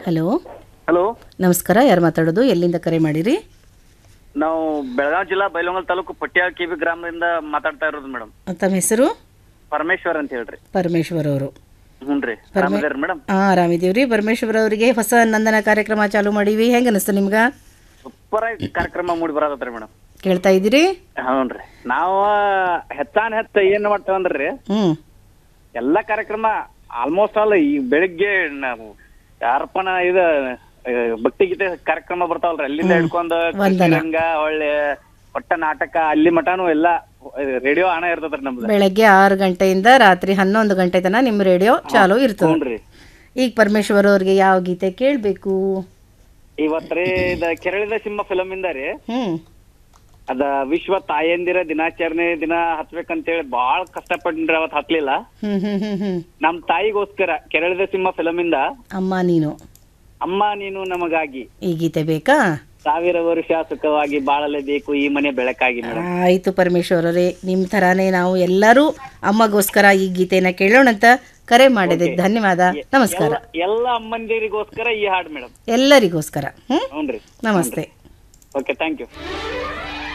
hello hello ನಮಸ್ಕಾರ ಯಾರು ಮಾತಾಡೋದು ಎಲ್ಲಿಂದ ಕರೆ ಮಾಡಿರಿ ನಾವು ಬೆಳಗಾವಿ ಜಿಲ್ಲಾ ಬೈಲೊಂಗಲ್ ತಾಲೂಕು ಪಟ್ಯ ಕಿಬಿ ಗ್ರಾಮದಿಂದ ಮಾತಾಡ್ತಾ ಇರೋದು ಮೇಡಮ್ ತಮ್ಮ ಹೆಸರು ಪರಮೇಶ್ವರ್ ಅಂತ ಹೇಳ್ರಿ ಪರಮೇಶ್ವರ್ ಅವರು ಹ್ಞೂ ರೀ ಆರಾಮದೇರಿ ಮೇಡಮ್ ಹಾಂ ಆರಾಮಿದ್ದೀವ್ರಿ ಪರಮೇಶ್ವರ್ ಅವರಿಗೆ ಹೊಸ ನಂದನ ಕಾರ್ಯಕ್ರಮ ಚಾಲೂ ಮಾಡೀವಿ ಹೆಂಗೆ ಅನಿಸ್ತು ನಿಮ್ಗೆ ಸೂಪರ್ ಆಗಿ ಕಾರ್ಯಕ್ರಮ ಮೂಡಿ ಬರತ್ತೈತ್ರಿ ಮೇಡಮ್ ಕೇಳ್ತಾ ಇದ್ದೀರಿ ಹ್ಞೂ ರೀ ನಾವು ಹೆಚ್ಚಾನ್ ಹೆಚ್ಚ ಏನ್ ಮಾಡ್ತೇವಂದ್ರಿ ಹ್ಞೂ ಎಲ್ಲಾ ಕಾರ್ಯಕ್ರಮ ಆಲ್ಮೋಸ್ಟ್ ಆಲ್ ಈ ಬೆಳಿಗ್ಗೆ ನಾವು ಅರ್ಪಣ ಇದು ಆ, ಭಕ್ತಿಗೀತೆ ಕಾರ್ಯಕ್ರಮ ಬರ್ತಾವಲ್ರಿ ಅಲ್ಲಿಂದ ಹಿಡ್ಕೊಂಡು ರಂಗ ಒಳ್ಳೆ ಒಟ್ಟ ನಾಟಕ ಅಲ್ಲಿ ಮಟಾನು ಎಲ್ಲಾ ರೇಡಿಯೋ ಹಣ ಇರ್ತದ್ರಿ ನಮ್ದು ಬೆಳಗ್ಗೆ ಆರು ಗಂಟೆಯಿಂದ ರಾತ್ರಿ ಹನ್ನೊಂದು ಗಂಟೆ ತನಕ ನಿಮ್ಮ ರೇಡಿಯೋ ಚಾಲೂ ಇರ್ತದೆ ಹ್ಞೂನ್ರಿ ಈಗ ಪರಮೇಶ್ವರ್ ಅವ್ರಿಗೆ ಯಾವ ಗೀತೆ ಕೇಳಬೇಕು ಇವತ್ತ್ರಿ ಇದ ಕೆರಳಿದ ಸಿಂಹ ಫಿಲಮ್ ಇಂದ ರೀ ಹ್ಞೂ ಅದ ವಿಶ್ವ ತಾಯಂದಿರ ದಿನಾಚರಣೆ ದಿನ ಹಚ್ಬೇಕಂತೇಳಿ ಬಾಳ ಕಷ್ಟಪಟ್ರಿ ಅವತ್ ಹತ್ಲಿಲ್ಲ ಹ್ಞೂ ಹ್ಞೂ ಹ್ಞೂ ಹ್ಞೂ ನಮ್ ತಾಯಿಗೋಸ್ಕರ ಕೆರಳಿದ ಸಿಂಹ ಫಿಲಮ್ ಇಂದ ಅಮ್ಮ ನೀನು ಅಮ್ಮ ನೀನು ನಮಗಾಗಿ ಈ ಗೀತೆ ಬೇಕಾ ಸಾವಿರ ವರ್ಷ ಸುಖವಾಗಿ ಬಾಳಲೇಬೇಕು ಈ ಮನೆ ಬೆಳಕಾಗಿ ಮೇಡಮ್ ಆಯಿತು ಪರಮೇಶ್ವರ್ ಅವರೇ ನಿಮ್ಮ ಥರಾನೇ ನಾವು ಎಲ್ಲರೂ ಅಮ್ಮಗೋಸ್ಕರ ಈ ಗೀತೆನ ಕೇಳೋಣಂತ ಕರೆ ಮಾಡಿದೆ ಧನ್ಯವಾದ ನಮಸ್ಕಾರ ಎಲ್ಲ ಅಮ್ಮಂದಿರಿಗೋಸ್ಕರ ಈ ಹಾಡು ಮೇಡಮ್ ಎಲ್ಲರಿಗೋಸ್ಕರ ಹ್ಞೂ ಹ್ಞೂನ್ರಿ ನಮಸ್ತೆ ಓಕೆ ಥ್ಯಾಂಕ್ ಯು